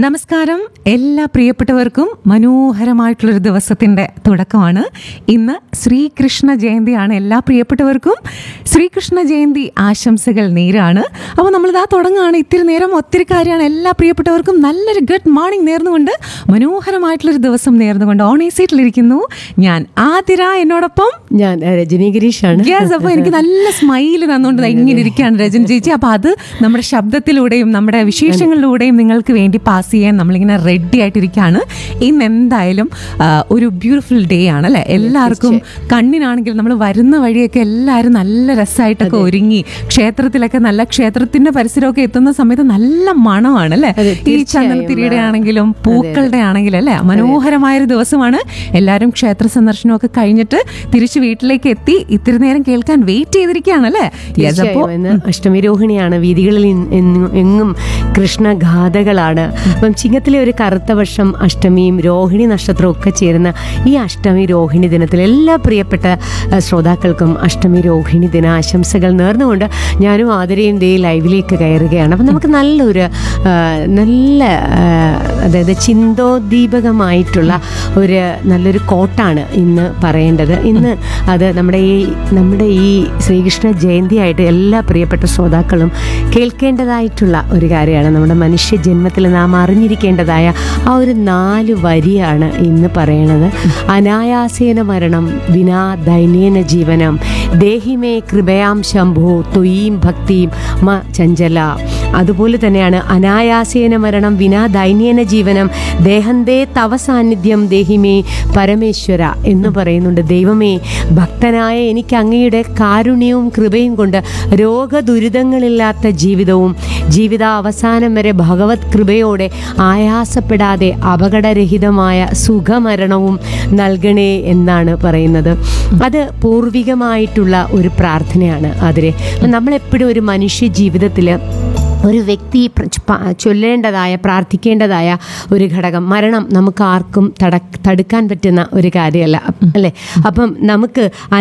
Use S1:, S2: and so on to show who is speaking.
S1: നമസ്കാരം എല്ലാ പ്രിയപ്പെട്ടവർക്കും മനോഹരമായിട്ടുള്ളൊരു ദിവസത്തിൻ്റെ തുടക്കമാണ് ഇന്ന് ശ്രീകൃഷ്ണ ജയന്തിയാണ് എല്ലാ പ്രിയപ്പെട്ടവർക്കും ശ്രീകൃഷ്ണ ജയന്തി ആശംസകൾ നേരാണ് അപ്പോൾ നമ്മളിതാ തുടങ്ങുകയാണ് ഇത്തിരി നേരം ഒത്തിരി കാര്യമാണ് എല്ലാ പ്രിയപ്പെട്ടവർക്കും നല്ലൊരു ഗുഡ് മോർണിംഗ് നേർന്നുകൊണ്ട് മനോഹരമായിട്ടുള്ളൊരു ദിവസം നേർന്നുകൊണ്ട് ഓൺ ഈ സീറ്റിലിരിക്കുന്നു ഞാൻ ആതിര എന്നോടൊപ്പം
S2: ഞാൻ ഏ, രജനി ഗിരീഷാണ്
S1: യെസ് അപ്പോൾ എനിക്ക് നല്ല സ്മൈല് തന്നുകൊണ്ട് ദാ ഇങ്ങനെ ഇരിക്കുകയാണ് രജൻ ചേച്ചി അപ്പോൾ അത് നമ്മുടെ ശബ്ദത്തിലൂടെയും നമ്മുടെ വിശേഷങ്ങളിലൂടെയും നിങ്ങൾക്ക് വേണ്ടി പാസ് ചെയ്യാൻ നമ്മളിങ്ങനെ റെഡി ആയിട്ടിരിക്കുകയാണ് ഇന്ന് എന്തായാലും ആ, ഒരു ബ്യൂട്ടിഫുൾ ഡേ ആണ് അല്ലേ എല്ലാവർക്കും കണ്ണിനാണെങ്കിൽ നമ്മൾ വരുന്ന വഴിയൊക്കെ എല്ലാവരും നല്ല രസമായിട്ടൊക്കെ ഒരുങ്ങി ക്ഷേത്രത്തിലൊക്കെ നല്ല ക്ഷേത്രത്തിന്റെ പരിസരമൊക്കെ എത്തുന്ന സമയത്ത് നല്ല മണമാണ് അല്ലേ
S2: അതെ,
S1: ഈ
S2: തീർച്ചയായും.
S1: ചന്ദനത്തിരിയുടെ ആണെങ്കിലും പൂക്കളുടെ ആണെങ്കിലും അല്ലേ മനോഹരമായൊരു ദിവസമാണ് എല്ലാവരും ക്ഷേത്ര സന്ദർശനമൊക്കെ കഴിഞ്ഞിട്ട് തിരിച്ച് വീട്ടിലേക്ക് എത്തി ഇത്തിരി നേരം കേൾക്കാൻ വെയിറ്റ് ചെയ്തിരിക്കുകയാണ് അല്ലേ യെസ് അപ്പോൾ
S2: തീർച്ചയായും ഇന്ന് അഷ്ടമി രോഹിണിയാണ് വീതികളിൽ ഇൻ- എന്നും- എങ്ങും കൃഷ്ണഗാഥകളാണ് അപ്പം ചിങ്ങത്തിലെ ഒരു കറുത്ത വർഷം അഷ്ടമിയും രോഹിണി നക്ഷത്രവും ഒക്കെ ചേരുന്ന ഈ അഷ്ടമി രോഹിണി ദിനത്തിൽ എല്ലാ പ്രിയപ്പെട്ട ആ, ശ്രോതാക്കൾക്കും അഷ്ടമി രോഹിണി ദിന ആശംസകൾ നേർന്നുകൊണ്ട് ഞാനും ആദരയും ദേ ലൈവിലേക്ക് കയറുകയാണ് അപ്പം നമുക്ക് നല്ലൊരു ആ, നല്ല ആ, അതായത് ചിന്തോദ്ദീപകമായിട്ടുള്ള ഒരു നല്ലൊരു കോട്ടാണ് ഇന്ന് പറയേണ്ടത് ഇന്ന് അത് നമ്മുടെ ഈ നമ്മുടെ ഈ ശ്രീകൃഷ്ണ ജയന്തിയായിട്ട് എല്ലാ പ്രിയപ്പെട്ട ശ്രോതാക്കളും കേൾക്കേണ്ടതായിട്ടുള്ള ഒരു കാര്യമാണ് നമ്മുടെ മനുഷ്യ ജന്മത്തിൽ നാം അറിഞ്ഞിരിക്കേണ്ടതായ ആ ഒരു നാല് വരിയാണ് ഇന്ന് പറയണത് അനായാസേന മരണം വിനാ ദൈന്യേന ജീവനം ദേഹിമേ കൃപയാം ശംഭോ തൊയീം ഭക്തിയും മ ചഞ്ചല അതുപോലെ തന്നെയാണ് അനായാസേന മരണം വിനാ ദൈന്യേന ജീവനം ദേഹന്തേ തവ സാന്നിധ്യം ദേഹിമേ പരമേശ്വര എന്ന് പറയുന്നുണ്ട് ദൈവമേ ഭക്തനായ എനിക്ക് അങ്ങയുടെ കാരുണ്യവും കൃപയും കൊണ്ട് രോഗദുരിതങ്ങളില്ലാത്ത ജീവിതവും ജീവിതാവസാനം വരെ ഭഗവത് കൃപയോടെ ആയാസപ്പെടാതെ അപകടരഹിതമായ സുഖമരണവും നൽകണേ എന്നാണ് പറയുന്നത് അത് പൂർവികമായിട്ടുള്ള ഒരു പ്രാർത്ഥനയാണ് അതിരെ നമ്മളെപ്പോഴും ഒരു മനുഷ്യ ജീവിതത്തിൽ ഒരു വ്യക്തി പ്ര- പ- ചൊല്ലേണ്ടതായ പ്രാർത്ഥിക്കേണ്ടതായ ഒരു ഘടകം മരണം നമുക്ക് ആർക്കും തട തടുക്കാൻ പറ്റുന്ന ഒരു കാര്യമല്ല അല്ലേ അപ്പം നമുക്ക്